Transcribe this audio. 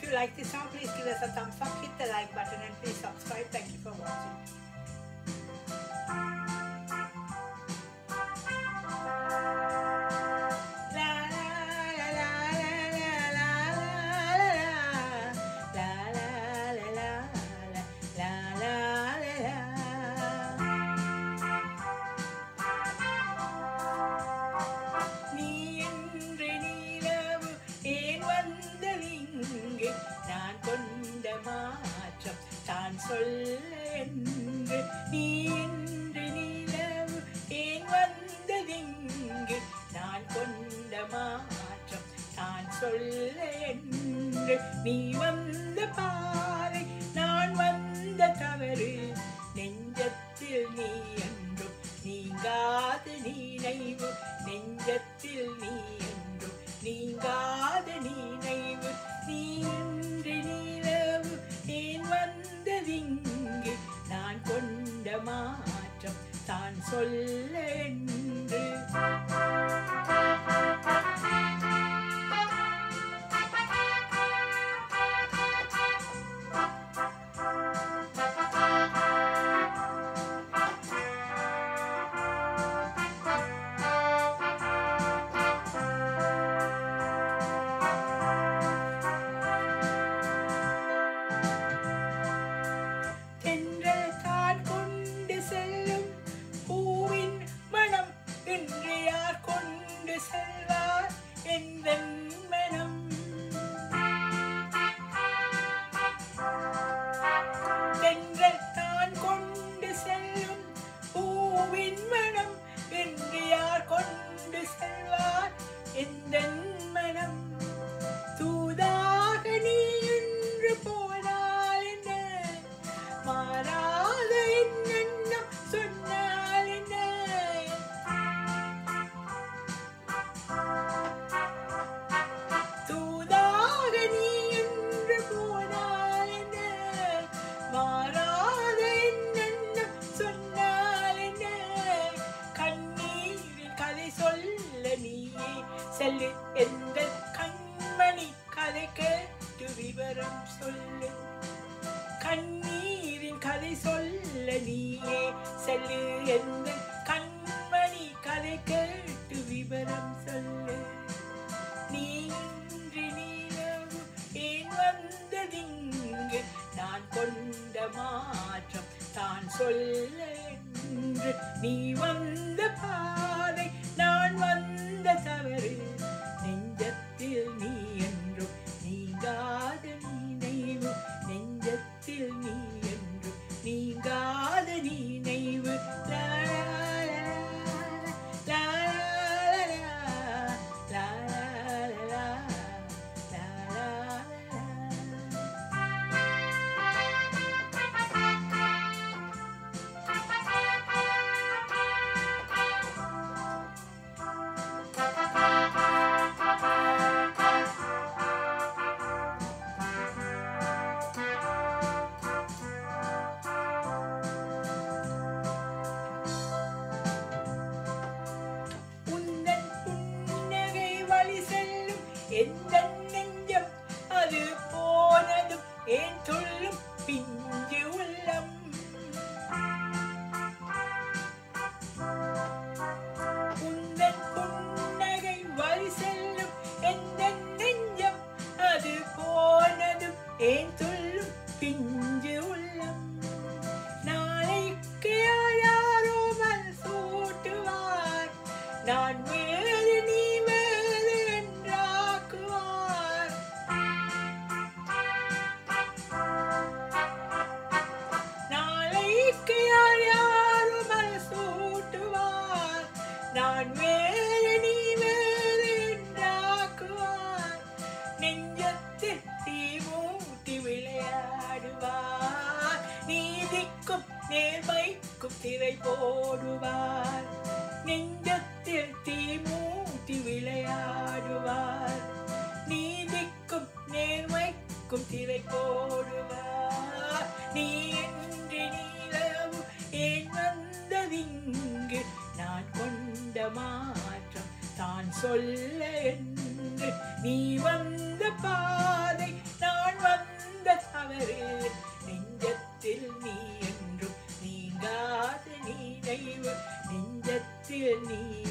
If you like this song, please give us a thumbs up, hit the like button, and please subscribe. Thank you for watching. நீ என்று நீலவு ஏன் வந்ததிங்கு நான் கொண்ட மாற்றம் தான் சொல்ல என்று நீ என்று நீலவு ஏன் வந்ததிங்கு நான் கொண்ட மாற்றம் தான் சொல்ல என்று நீ வந்த பாதை நான் வந்த தவறு நெஞ்சத்தில் நீ என்றும் நீங்காத நினைவு நெஞ்சத்தில் நீ என்றும் நீங்காத நினைவு நீ இன்றி நிலவு ஏன் வந்ததிங்கு நான் கொண்ட மாற்றம் தான் சொல்ல என்று தென்றல் தான் கொண்டு செல்லும் பூவின் மனம் இன்று யார் கொண்டு செல்வார் எந்த மனம் தென்றல் தான் கொண்டு செல்லும் பூவின் மனம் இன்று யார் கொண்டு செல்வார் எந்த மனம் தூதாக நீ என்று போனால் என்ன மாறாத எண்ணம் சொன்னால் என்ன தூதாக நீ என்று போனால் என்ன மாறாத எண்ணம் சொன்னால் என்ன கண்ணீரில் கதை சொல்ல நீயே செல்லு எந்த கண்மணி கதை கேட்டு விவரம் சொல்லு கண்ணீரின் கதை சொல்ல நீயே செல்லு எந்த கண்மணி கதை கேட்டு விவரம் சொல்லு நீ இன்றி நீலவு ஏன் வந்ததிங்கு நான் கொண்ட மாற்றம் தான் சொல்ல என்று நீ வந்த பாதை நான் வந்த தவறு நெஞ்சத்தில் நீ என்றும் நீங்காத நினைவு நெஞ்சத்தில் நீ என்றும் நீங்காத நினைவு லா, லா, லா, லா, லா, லா, லா, லா, லா. உந்தன் புன்னகை வழி செல்லும் எந்த நெஞ்சம் அது போனதும் ஏன் சொல்லும் பிஞ்சு உள்ளம் உந்தன் புன்னகை வழி செல்லும் எந்த நெஞ்சம் அது போனதும் ஏன் சொல்லும் பிஞ்சு உள்ளம் நாளைக்கு யாரோ மல் சூட்டுவார் நான் வேறு நீ வேறு என்றாக்குவார் நாளைக்கு யார் யாரோ மல் சூட்டுவார் நான் வேறு நீ வேறு என்றாக்குவார் நெஞ்சத்தில் தீ மூட்டி விளையாடுவார் நீதிக்கும் நேர்மைக்கும் திரை போடுவார் நெஞ்சத்தில் தீ மூட்டி விளையாடுவார் நீதிக்கும் நேர்மைக்கும் திரை போடுவார் நீ என்று நீளவு ஏன் வந்ததிங்கு நான் கொண்ட மாற்றம் தான் சொல்ல என்று நீ வந்த பாதை நான் தவறு நெஞ்சத்தில் நீ என்றும் நீங்காத நினைவு நெஞ்சத்தில் நீ